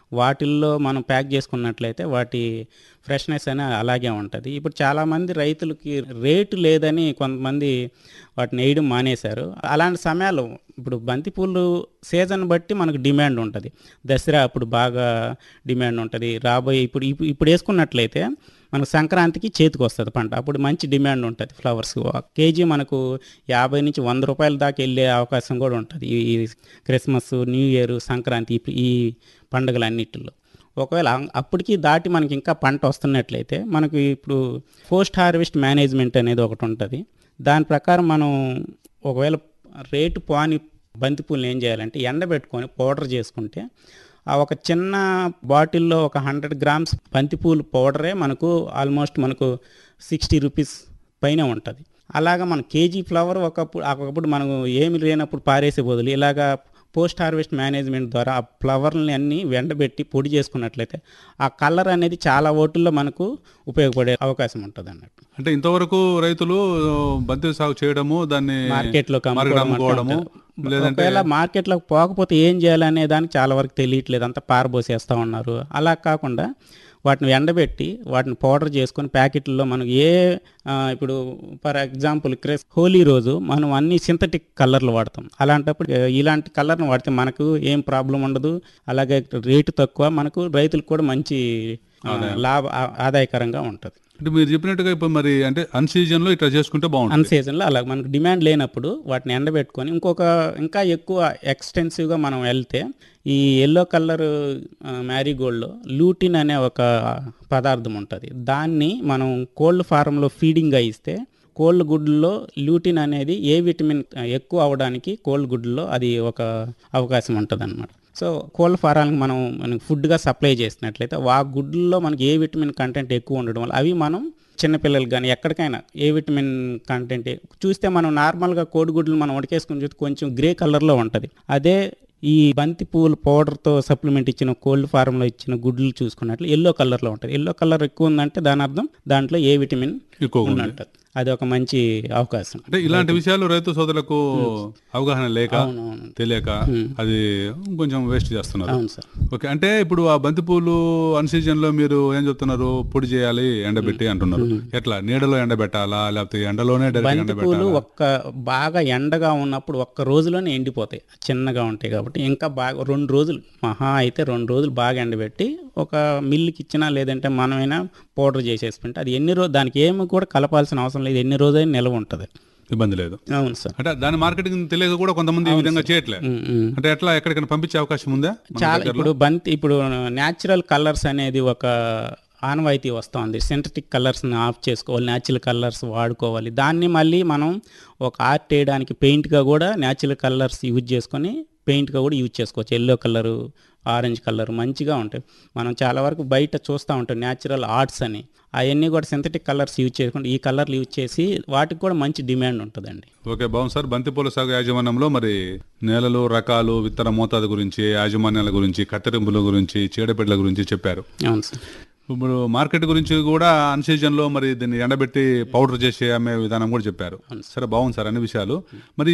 వాటిల్లో మనం ప్యాక్ చేసుకున్నట్లయితే వాటి ఫ్రెష్నెస్ అనేది అలాగే ఉంటుంది ఇప్పుడు చాలామంది రైతులకి రేటు లేదని కొంతమంది వాటిని వేయడం మానేశారు అలాంటి సమయాలు ఇప్పుడు బంతిపూలు సీజన్ బట్టి మనకు డిమాండ్ ఉంటుంది దసరా అప్పుడు బాగా డిమాండ్ ఉంటుంది రాబోయే ఇప్పుడు ఇప్పుడు ఇప్పుడు వేసుకున్నట్లయితే మనకు సంక్రాంతికి చేతికి వస్తుంది పంట అప్పుడు మంచి డిమాండ్ ఉంటుంది ఫ్లవర్స్ కేజీ మనకు యాభై నుంచి వంద రూపాయల దాకా వెళ్ళే అవకాశం కూడా ఉంటుంది ఈ ఈ క్రిస్మస్ న్యూ ఇయర్ సంక్రాంతి ఈ- ఈ పండుగలన్నిటిలో ఒకవేళ అం- అప్పటికి దాటి మనకి ఇంకా పంట వస్తున్నట్లయితే మనకు ఇప్పుడు పోస్ట్ హార్వెస్ట్ మేనేజ్మెంట్ అనేది ఒకటి ఉంటుంది దాని ప్రకారం మనం ఒకవేళ రేటు పోని బంతిపూలను ఏం చేయాలంటే ఎండబెట్టుకొని పౌడర్ చేసుకుంటే ఆ ఒక చిన్న బాటిల్లో ఒక హండ్రెడ్ గ్రామ్స్ బంతిపూలు పౌడరే మనకు ఆల్మోస్ట్ మనకు సిక్స్టీ రూపీస్ పైన ఉంటుంది అలాగా మన కేజీ ఫ్లవర్ ఒకప్పుడు ఒకప్పుడు మనకు ఏమి లేనప్పుడు పారేసే బదులు ఇలాగా పోస్ట్ హార్వెస్ట్ మేనేజ్మెంట్ ద్వారా ఆ ఫ్లవర్ని అన్ని ఎండబెట్టి పొడి చేసుకున్నట్లయితే ఆ కలర్ అనేది చాలా ఓటుల్లో మనకు ఉపయోగపడే అవకాశం ఉంటుంది అన్నట్టు అంటే ఇంతవరకు రైతులు బంతి సాగు చేయడము దాన్ని మార్కెట్లో మార్కెట్ అమ్ముకోవడము లేదంటే ఒకవేళ మార్కెట్లోకి పోకపోతే ఏం చేయాలనే దానికి చాలా వరకు తెలియట్లేదు అంతా పారబోసేస్తూ ఉన్నారు అలా కాకుండా వాటిని ఎండబెట్టి వాటిని పౌడర్ చేసుకొని ప్యాకెట్లో మనం ఏ ఆ, ఇప్పుడు ఫర్ ఎగ్జాంపుల్ క్రిస్ హోలీ రోజు మనం అన్ని సింథటిక్ కలర్లు వాడతాం అలాంటప్పుడు ఆ, ఇలాంటి కలర్ని వాడితే మనకు ఏం ప్రాబ్లం ఉండదు అలాగే రేటు తక్కువ మనకు రైతులకు కూడా మంచి ఆ, లాభ ఆ- ఆదాయకరంగా ఉంటుంది అంటే మీరు చెప్పినట్టుగా ఇప్పుడు మరి అంటే అన్ సీజన్ లో ఇట్లా చేసుకుంటే బాగుంటుంది అన్ సీజన్లో అలా మనకు డిమాండ్ లేనప్పుడు వాటిని ఎండబెట్టుకొని ఇంకొక ఇంకా ఎక్కువ ఎక్స్టెన్సివ్గా మనం వెళ్తే ఈ ఎల్లో కలర్ మ్యారీగోల్డ్లో లూటిన్ అనే ఒక పదార్థం ఉంటుంది దాన్ని మనం కోల్డ్ ఫారంలో ఫీడింగ్గా ఇస్తే కోల్డ్ గుడ్లో లూటిన్ అనేది ఏ విటమిన్ ఎక్కువ అవడానికి కోల్డ్ గుడ్లో అది ఒక అవకాశం ఉంటుంది అనమాట సో కోల్డ్ ఫారాలకు మనం మనకి ఫుడ్గా సప్లై చేసినట్లయితే ఆ గుడ్లలో మనకి ఏ విటమిన్ కంటెంట్ ఎక్కువ ఉండడం వల్ల అవి మనం చిన్నపిల్లలు కానీ ఎక్కడికైనా ఏ విటమిన్ కంటెంట్ చూస్తే మనం నార్మల్గా కోడిగుడ్లు మనం ఉడకేసుకుని చూస్తే కొంచెం గ్రే కలర్లో ఉంటుంది అదే ఈ బంతి పూల పౌడర్తో సప్లిమెంట్ ఇచ్చిన కోల్డ్ ఫారంలో ఇచ్చిన గుడ్లు చూసుకున్నట్లు ఎల్లో కలర్లో ఉంటుంది ఎల్లో కలర్ ఎక్కువ ఉందంటే దాని అర్థం దాంట్లో ఏ విటమిన్ ఎక్కువగా ఉంది ఉన్నట్టు అది ఒక మంచి అవకాశం అంటే ఇలాంటి విషయాలు రైతు సోదరులకు అవగాహన లేక అవునవును తెలియక అది కొంచెం వేస్ట్ చేస్తున్నారు అవును సార్ ఓకే అంటే ఇప్పుడు ఆ బంతిపూలు అన్ సీజన్ లో మీరు ఏం చెప్తున్నారు పొడి చేయాలి ఎండబెట్టి అంటున్నారు ఎట్లా నీడలో ఎండబెట్టాలా లేకపోతే ఎండలోనే డైరెక్ట్ బంతి పూలు ఎండబెట్టాలా ఒక్క బాగా ఎండగా ఉన్నప్పుడు ఒక్క రోజులోనే ఎండిపోతాయి చిన్నగా ఉంటాయి కాబట్టి ఇంకా బాగా రెండు రోజులు మహా అయితే రెండు రోజులు బాగా ఎండబెట్టి ఒక మిల్లుకి ఇచ్చినా లేదంటే మనమైనా పౌడర్ చేసేసుకుంటే అది ఎన్ని రోజు దానికి ఏమి కూడా కలపాల్సిన అవసరం లేదు ఎన్ని రోజులైనా నిల్వ ఉంటుంది ఇబ్బంది లేదు అవును సార్ అంటే దాని మార్కెటింగ్ తెలియక కూడా కొంతమంది ఈ విధంగా చేయట్లే ఉమ్, ఉమ్. అంటే ఎట్లా ఎక్కడికైనా పంపించే అవకాశం ఉందా మన చాలా దగ్గరలో? ఇప్పుడు బంతి ఇప్పుడు న్యాచురల్ కలర్స్ అనేది ఒక ఆనవాయితీ వస్తుంది సింథటిక్ కలర్స్ని ఆఫ్ చేసుకోవాలి న్యాచురల్ కలర్స్ వాడుకోవాలి దాన్ని మళ్ళీ మనం ఒక ఆర్ట్ వేయడానికి పెయింట్గా కూడా న్యాచురల్ కలర్స్ యూజ్ చేసుకొని పెయింట్గా కూడా యూజ్ చేసుకోవచ్చు ఎల్లో కలరు ఆరెంజ్ కలర్ మంచిగా ఉంటాయి మనం చాలా వరకు బయట చూస్తూ ఉంటాం న్యాచురల్ ఆర్ట్స్ అని అవన్నీ కూడా సింథటిక్ కలర్స్ యూజ్ చేసుకుంటే ఈ కలర్లు యూజ్ చేసి వాటికి కూడా మంచి డిమాండ్ ఉంటుందండి ఓకే బాగుంది సార్ బంతిపూల సాగు యాజమాన్యంలో మరి నేలలు రకాలు విత్తన మోతాదు గురించి యాజమాన్యాల గురించి కత్తిరింపుల గురించి చీడపీడల గురించి చెప్పారు అవును సార్ ఇప్పుడు మార్కెట్ గురించి కూడా అన్ సీజన్ లో మరి దీన్ని ఎండబెట్టి పౌడర్ చేసి అమ్మే విధానం కూడా చెప్పారు సరే బాగుంది సార్ అన్ని విషయాలు మరి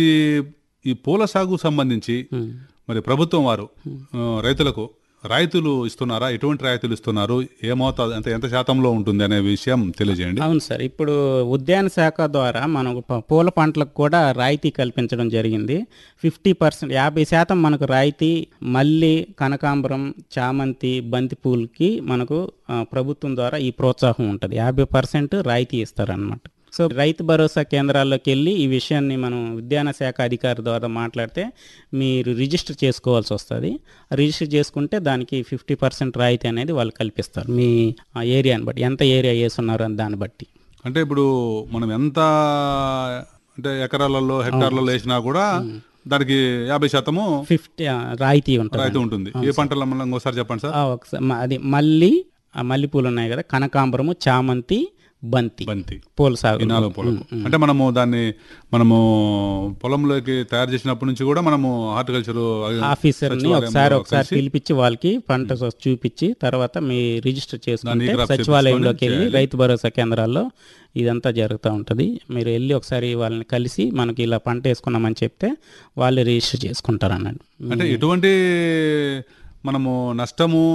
ఈ పూల సాగు సంబంధించి మరి ప్రభుత్వం వారు ఆ, రైతులకు రాయితీలు ఇస్తున్నారా ఎటువంటి రాయితీలు ఇస్తున్నారు ఏ మోతాదు అంటే ఎంత శాతంలో ఉంటుంది అనే విషయం తెలియజేయండి అవును సార్ ఇప్పుడు ఉద్యాన శాఖ ద్వారా మనకు ప- పూల పంటలకు కూడా రాయితీ కల్పించడం జరిగింది ఫిఫ్టీ పర్సెంట్ యాభై శాతం మనకు రాయితీ మల్లి కనకాంబరం చామంతి బంతి పూలకి మనకు ఆ, ప్రభుత్వం ద్వారా ఈ ప్రోత్సాహం ఉంటుంది యాభై పర్సెంట్ రాయితీ ఇస్తారనమాట సో రైతు భరోసా కేంద్రాల్లోకి వెళ్ళి ఈ విషయాన్ని మనం ఉద్యాన శాఖ అధికారి ద్వారా మాట్లాడితే మీరు రిజిస్టర్ చేసుకోవాల్సి వస్తుంది రిజిస్టర్ చేసుకుంటే దానికి ఫిఫ్టీ పర్సెంట్ రాయితీ అనేది వాళ్ళు కల్పిస్తారు మీ ఆ ఏరియాని బట్టి ఎంత ఏరియా వేస్తున్నారు అని దాన్ని బట్టి అంటే ఇప్పుడు మనం ఎంత అంటే ఎకరాలలో హెక్టార్లలో వేసినా కూడా దానికి యాభై శాతము ఫిఫ్టీ రాయితీ ఉంటుంది రైతు ఉంటుంది ఏ పంటల మళ్ళీ ఇంకోసారి చెప్పండి సార్ ఆ, ఒకసారి మ- అది మల్లి ఆ మల్లెపూలు ఉన్నాయి కదా కనకాంబరము చామంతి బంతి బంతి పూల సాగు ఈ నాలుగు పొలం అంటే మనము దాన్ని మనము పొలంలోకి తయారు చేసినప్పటి నుంచి కూడా మనము హార్టికల్చర్ ఆఫీసర్ని ఒకసారి ఒకసారి పిలిపించి వాళ్ళకి పంట సొ- చూపించి తర్వాత మీ రిజిస్టర్ చేసుకుంటే క్రాప్ సచివాలయంలోకి వెళ్ళి రైతు భరోసా కేంద్రాల్లో ఇదంతా జరుగుతూ ఉంటుంది మీరు వెళ్ళి ఒకసారి వాళ్ళని కలిసి మనకి ఇలా పంట వేసుకున్నామని చెప్తే వాళ్ళు రిజిస్టర్ చేసుకుంటారు అన్నట్టు అంటే ఎటువంటి మనము నష్టము